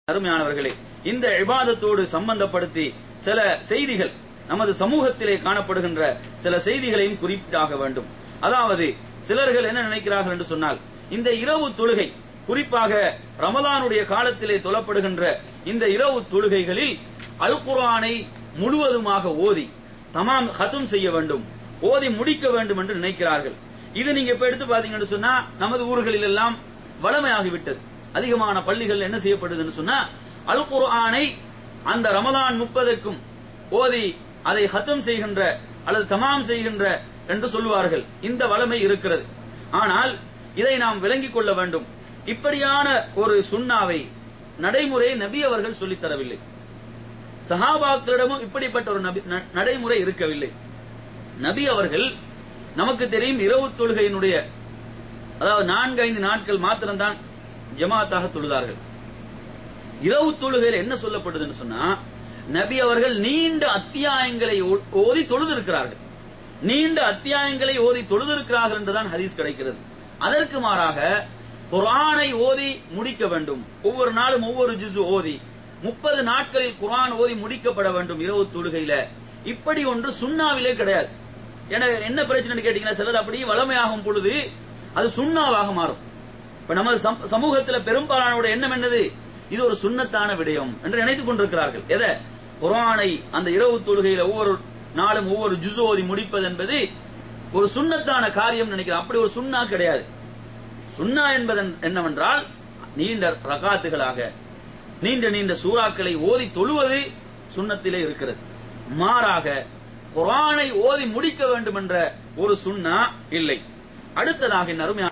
அருமையானவர்களே இந்த இபாதத்தோடு சம்பந்தப்படுத்தி சில செய்திகள் நமது சமூகத்திலே காணப்படுகின்ற சில செய்திகளையும் குறிப்பிட்டாக வேண்டும் அதாவது சிலர்கள் என்ன நினைக்கிறார்கள் என்று சொன்னால் இந்த இரவு தொழுகை குறிப்பாக ரமலானுடைய காலத்திலே தொழப்படுகின்ற இந்த இரவு தொழுகைகளில் அல் குர்ஆனை முழுவதுமாக ஓதி தமாம் ஹத்தும் செய்ய வேண்டும் ஓதி முடிக்க வேண்டும் என்று நினைக்கிறார்கள் இது நீங்க இப்ப எடுத்து பாத்தீங்கன்னு சொன்னா நமது ஊர்களில் எல்லாம் வளமையாகிவிட்டது அதிகமான பள்ளிகள் என்ன செய்யப்படுதுன்னு சொன்னா அல் குர்ஆனை அந்த ரமலான் முப்பதுக்கும் ஓதி அதை ஹத்தம் செய்கின்ற அல்லது தமாம் செய்கின்ற என்று சொல்லுவார்கள் இந்த வளமை இருக்கிறது ஆனால் இதை நாம் விளங்கிக் கொள்ள வேண்டும் இப்படியான ஒரு சுண்ணாவை நடைமுறை நபி அவர்கள் சொல்லித் தரவில்லை சஹாபாக்களிடமும் இப்படிப்பட்ட ஒரு நபி- ந- நடைமுறை இருக்கவில்லை நபி அவர்கள் நமக்கு தெரியும் இரவு தொழுகையினுடைய அதாவது நான்கு ஐந்து நாட்கள் மாத்திரம்தான் ஜமாத்தாக தொழுதார்கள் இரவு தொழுகையில் என்ன சொல்லப்படுதுன்னு சொன்னா நபி அவர்கள் நீண்ட அத்தியாயங்களை ஓ- ஓதி தொழுதிருக்கிறார்கள் நீண்ட அத்தியாயங்களை ஓதி தொழுதிருக்கிறார்கள் என்றுதான் ஹதீஸ் கிடைக்கிறது அதற்கு மாறாக குர்ஆனை ஓதி முடிக்க வேண்டும் ஒவ்வொரு நாளும் ஒவ்வொரு ஜுசு ஓதி முப்பது நாட்களில் குர்ஆன் ஓதி முடிக்கப்பட வேண்டும் இரவு தொழுகையில இப்படி ஒன்று சுண்ணாவிலே கிடையாது ஏன்னா என்ன பிரச்சனைன்னு கேட்டீங்கன்னா சிலது அப்படியே வளமையாகும் பொழுது அது சுண்ணாவாக மாறும் இப்ப நமது சம்- சமூகத்துல பெரும்பாலானோட எண்ணம் என்னது இது ஒரு சுண்ணத்தான விடயம் என்று நினைத்துக் கொண்டிருக்கிறார்கள் எதை குர்ஆனை அந்த இரவு தொழுகையில ஒவ்வொரு நாளும் ஒவ்வொரு ஜுசு ஓதி முடிப்பது என்பது ஒரு சுண்ணத்தான காரியம் நினைக்கிறேன் அப்படி ஒரு சுண்ணா கிடையாது சுன்னா என்பது என்னவென்றால் நீண்ட ரகாத்துகளாக நீண்ட நீண்ட சூறாக்களை ஓதி தொழுவது சுண்ணத்திலே இருக்கிறது மாறாக குர்ஆனை ஓதி முடிக்க வேண்டும் என்ற ஒரு சுன்னா இல்லை அடுத்ததாக என் அருமையான